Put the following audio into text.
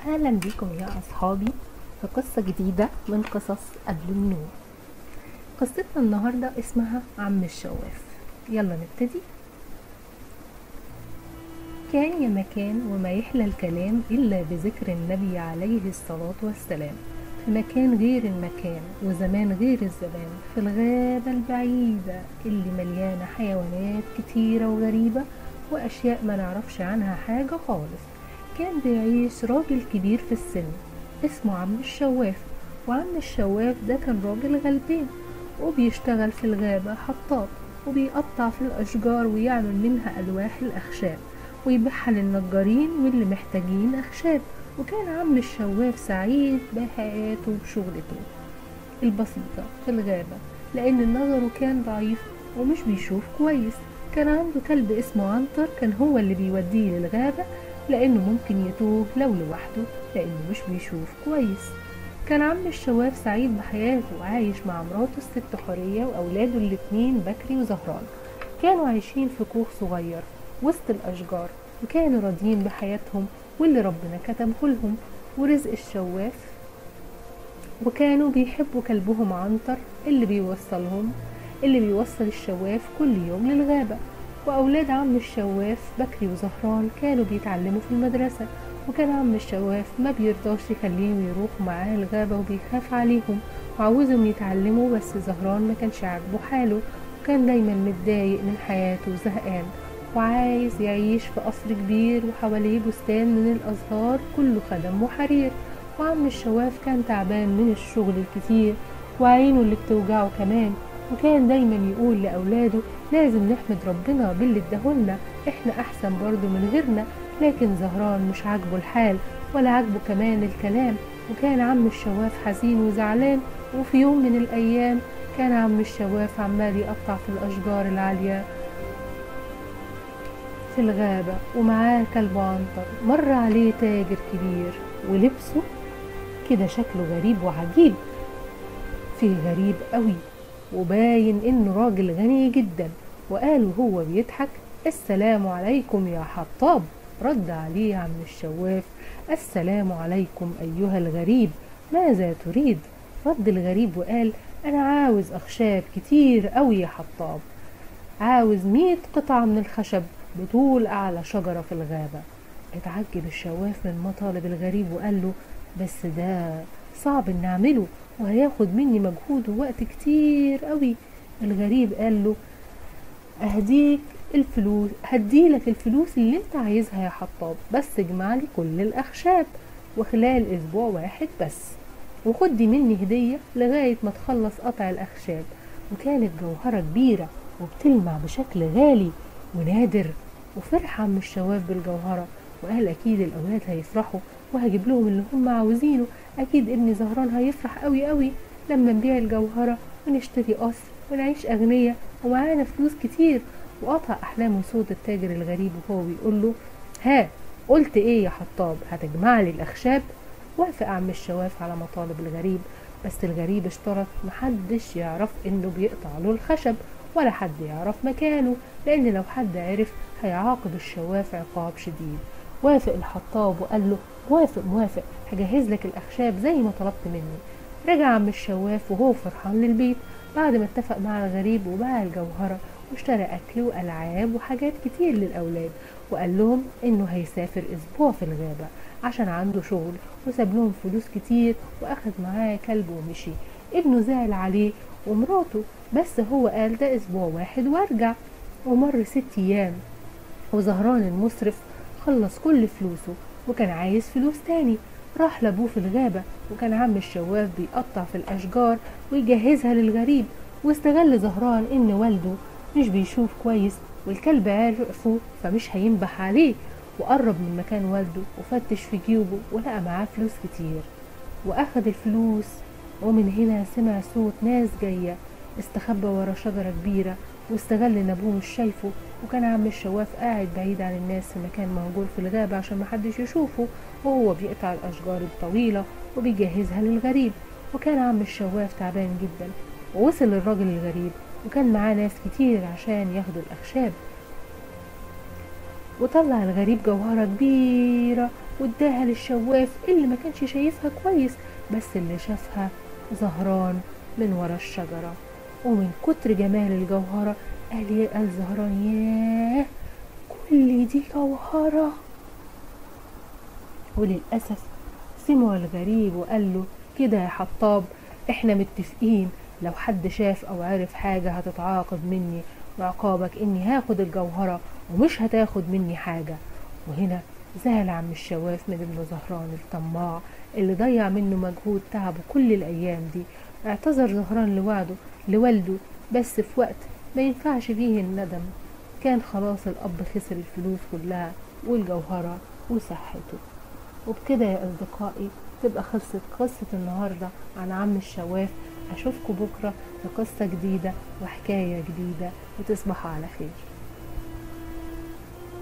أهلا بكم يا أصحابي في قصة جديدة من قصص قبل النوم قصتنا النهاردة اسمها عم الشواف يلا نبتدي كان يا مكان وما يحلى الكلام إلا بذكر النبي عليه الصلاة والسلام في مكان غير المكان وزمان غير الزمان في الغابة البعيدة اللي مليانة حيوانات كتيرة وغريبة وأشياء ما نعرفش عنها حاجة خالص كان بيعيش راجل كبير في السن اسمه عم الشواف وعم الشواف ده كان راجل غلبان وبيشتغل في الغابة حطاب وبيقطع في الأشجار ويعمل منها ألواح الأخشاب ويبيعها للنجارين واللي محتاجين أخشاب وكان عم الشواف سعيد بحياته وشغلته البسيطة في الغابة لأن نظره كان ضعيف ومش بيشوف كويس كان عنده كلب اسمه عنتر كان هو اللي بيوديه للغابة لأنه ممكن يتوه لو لوحده لأنه مش بيشوف كويس كان عم الشواف سعيد بحياته عايش مع مراته الست حورية وأولاده الاتنين بكري وزهران كانوا عايشين في كوخ صغير وسط الأشجار وكانوا راضيين بحياتهم واللي ربنا كتبه لهم ورزق الشواف وكانوا بيحبوا كلبهم عنتر اللي بيوصلهم اللي بيوصل الشواف كل يوم للغابة وأولاد عم الشواف بكري وزهران كانوا بيتعلموا في المدرسة وكان عم الشواف ما بيرضاش يخليهم يروحوا معاه الغابة وبيخاف عليهم وعاوزهم يتعلموا بس زهران ما كانش عاجبه حاله وكان دايما متضايق من حياته وزهقان وعايز يعيش في قصر كبير وحواليه بستان من الأزهار كله خدم وحرير وعم الشواف كان تعبان من الشغل الكتير وعينه اللي بتوجعه كمان وكان دايما يقول لأولاده لازم نحمد ربنا باللي اداهولنا احنا أحسن برضو من غيرنا لكن زهران مش عاجبه الحال ولا عاجبه كمان الكلام وكان عم الشواف حزين وزعلان وفي يوم من الأيام كان عم الشواف عمال يقطع في الأشجار العالية في الغابة ومعاه كلب عنتر مر عليه تاجر كبير ولبسه كده شكله غريب وعجيب فيه غريب قوي وباين انه راجل غني جدا وقال وهو بيضحك السلام عليكم يا حطاب رد عليه عم الشواف السلام عليكم ايها الغريب ماذا تريد رد الغريب وقال انا عاوز اخشاب كتير قوي يا حطاب عاوز مية قطعة من الخشب بطول اعلى شجرة في الغابة اتعجب الشواف من مطالب الغريب وقال له بس ده صعب ان اعمله وهياخد مني مجهود ووقت كتير قوي الغريب قال له اهديك الفلوس هديلك الفلوس اللي انت عايزها يا حطاب بس اجمع لي كل الاخشاب وخلال اسبوع واحد بس وخد دي مني هدية لغاية ما تخلص قطع الاخشاب وكانت جوهرة كبيرة وبتلمع بشكل غالي ونادر وفرح عم الشواف بالجوهرة وقال اكيد الاولاد هيفرحوا وهجيب لهم اللي هم عاوزينه اكيد ابني زهران هيفرح قوي قوي لما نبيع الجوهرة ونشتري قصر ونعيش اغنية ومعانا فلوس كتير وقطع احلامه صوت التاجر الغريب وهو بيقول له ها قلت ايه يا حطاب هتجمع لي الاخشاب وافق عم الشواف على مطالب الغريب بس الغريب اشترط محدش يعرف انه بيقطع له الخشب ولا حد يعرف مكانه لان لو حد عرف هيعاقب الشواف عقاب شديد وافق الحطاب وقال له موافق موافق هجهز لك الاخشاب زي ما طلبت مني رجع عم الشواف وهو فرحان للبيت بعد ما اتفق مع الغريب وباع الجوهرة واشترى أكل وألعاب وحاجات كتير للأولاد وقال لهم إنه هيسافر أسبوع في الغابة عشان عنده شغل وساب لهم فلوس كتير وأخد معاه كلب ومشي ابنه زعل عليه ومراته بس هو قال ده أسبوع واحد وارجع ومر ست أيام وزهران المسرف خلص كل فلوسه وكان عايز فلوس تاني راح لابوه في الغابة وكان عم الشواف بيقطع في الأشجار ويجهزها للغريب واستغل زهران إن والده مش بيشوف كويس والكلب عرفه فمش هينبح عليه وقرب من مكان والده وفتش في جيوبه ولقى معاه فلوس كتير وأخد الفلوس ومن هنا سمع صوت ناس جاية استخبى ورا شجرة كبيرة واستغل ان ابوه مش شايفه وكان عم الشواف قاعد بعيد عن الناس في مكان مهجور في الغابة عشان محدش يشوفه وهو بيقطع الأشجار الطويلة وبيجهزها للغريب وكان عم الشواف تعبان جدا ووصل للراجل الغريب وكان معاه ناس كتير عشان ياخدوا الأخشاب وطلع الغريب جوهرة كبيرة واداها للشواف اللي ما كانش شايفها كويس بس اللي شافها زهران من ورا الشجرة ومن كتر جمال الجوهرة قال يا قال زهران ياه كل دي جوهرة وللأسف سمع الغريب وقال له كده يا حطاب احنا متفقين لو حد شاف او عرف حاجة هتتعاقب مني وعقابك اني هاخد الجوهرة ومش هتاخد مني حاجة وهنا زعل عم الشواف من ابن زهران الطماع اللي ضيع منه مجهود تعبه كل الايام دي اعتذر زهران لوعده لوالده بس في وقت ما ينفعش فيه الندم كان خلاص الاب خسر الفلوس كلها والجوهرة وصحته وبكده يا أصدقائي تبقى خلصت قصة النهاردة عن عم الشواف أشوفكم بكرة في قصة جديدة وحكاية جديدة وتصبحوا على خير